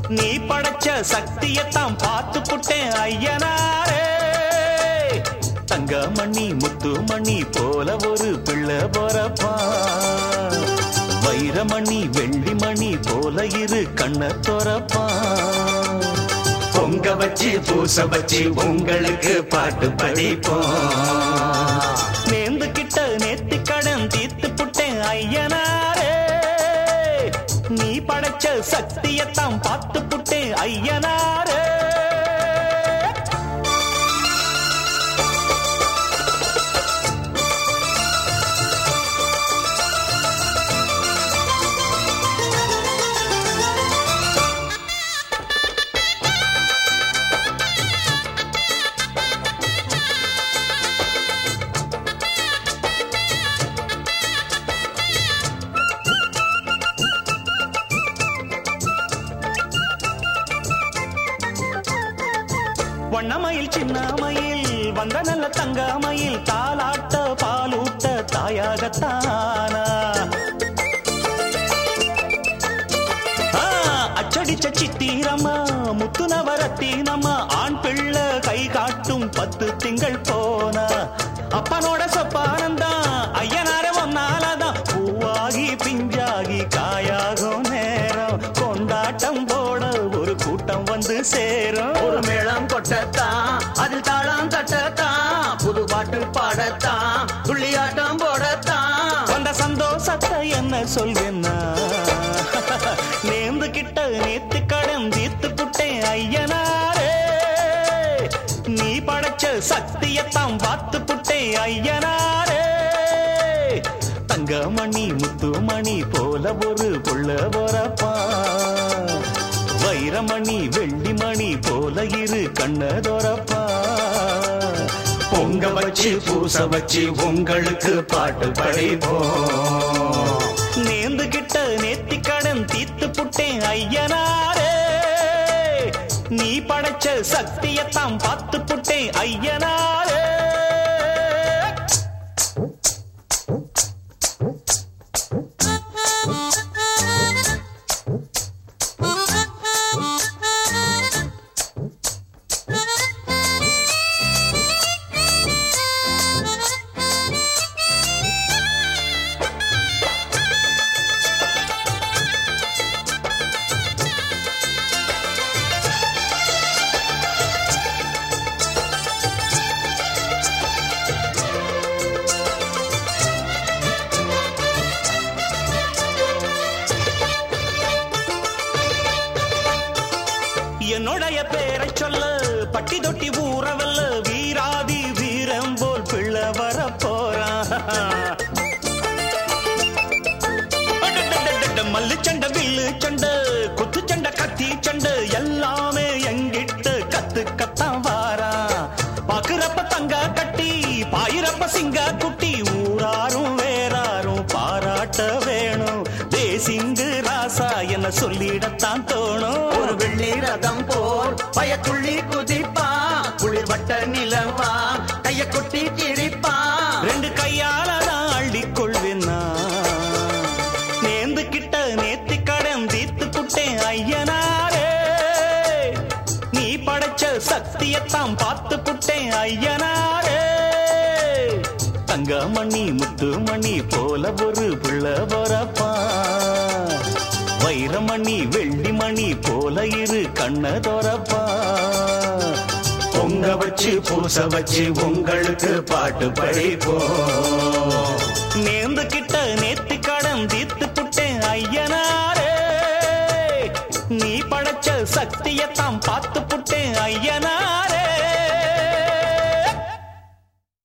நீ படைச்ச சக்தியத்தான் பார்த்து புட்டேன் ஐயனாரே தங்கமணி முத்துமணி போல ஒரு பிள்ளை பொறப்பா வைரமணி வெள்ளிமணி போல இரு கண்ண தொரப்பா பொங்க வச்சு பூச வச்சு உங்களுக்கு பாட்டு படிப்போம் நேர்ந்து கிட்ட நேத்தி கடன் தீர்த்து புட்டேன் ஐயனாரே நீ படைச்ச சக்தியத்தான் பார்த்து புட்டேன் ஐயனாரே வண்ணமயில் சின்னமயில் வந்த நல்ல தங்கமயில் தாலாட்ட பாலூட்ட தாயாகத்தானா ஆ, அச்சடிச்ச சித்திரம்மா முத்து நவரத்தினம்மா ஆண் பிள்ளை கை காட்டும் பத்து திங்கள் போனா அப்பனோட சொப்பானந்தா ஐயனார ஒன்னாலதான் பூவாகி பிஞ்சாகி காயாகும் நேரம் கொண்டாட்டம் போட ஒரு கூட்டம் வந்து சேரும் ஒரு மேளம் கொட்டத்தான் அதில் தாளம் தட்டத்தான் புது பாட்டு பாடத்தான் துள்ளியாட்டம் போடத்தான் அந்த சந்தோஷத்தை என்ன சொல்வேன்னா நேர்ந்து கிட்ட நேத்து கடன் தீர்த்து புட்டேன் ஐயனாரே நீ படைச்ச சக்தியத்தான் பார்த்து புட்டேன் ஐயனாரே தங்கமணி முத்துமணி போல ஒரு புள்ள போறப்பா வைரமணி வெள்ளிமணி போல இரு கண்ணதொரப்பா பொங்க வச்சு பூச வச்சு உங்களுக்கு பாட்டு படிப்போம் நேர்ந்து கிட்ட நேத்தி கடன் தீர்த்து புட்டேன் ஐயனாரே நீ படைச்ச சக்தியத்தான் பார்த்து புட்டேன் ஐயனாரே என்னுடைய பேரை சொல்ல பட்டி தொட்டி ஊறவல்ல வீராதி வீரம் போல் பிள்ளை வர போறான் மல்லு சண்டை வில்லு சண்டை குத்து சண்டை கத்தி சண்டை எல்லாமே எங்கிட்ட கத்து கத்தான் வாரா பாக்குறப்ப தங்க கட்டி பாயிரப்ப சிங்க குட்டி ஊராரும் வேறாரும் பாராட்ட வேணும் தேசிங்கு ராசா என்ன சொல்லிடத்தான் தோணும் ஒரு வெள்ளி ரதம் போல் பயத்துள்ளி குதிப்பா குளிர் வட்ட நிலவா கைய கொட்டி கிழிப்பா ரெண்டு கையால தான் அள்ளிக் கொள்வேன்னா நேர்ந்து கிட்ட நேத்தி கடன் தீர்த்து புட்டேன் ஐயனாரே நீ படைச்ச சக்தியத்தான் பார்த்து புட்டேன் ஐயனாரே தங்கமணி முத்துமணி போல ஒரு புள்ள பொறப்பா வைரமணி வெள்ளிமணி போல இரு கண்ண தொரப்பா பொங்க வச்சு பூச வச்சு உங்களுக்கு பாட்டு படிப்போம்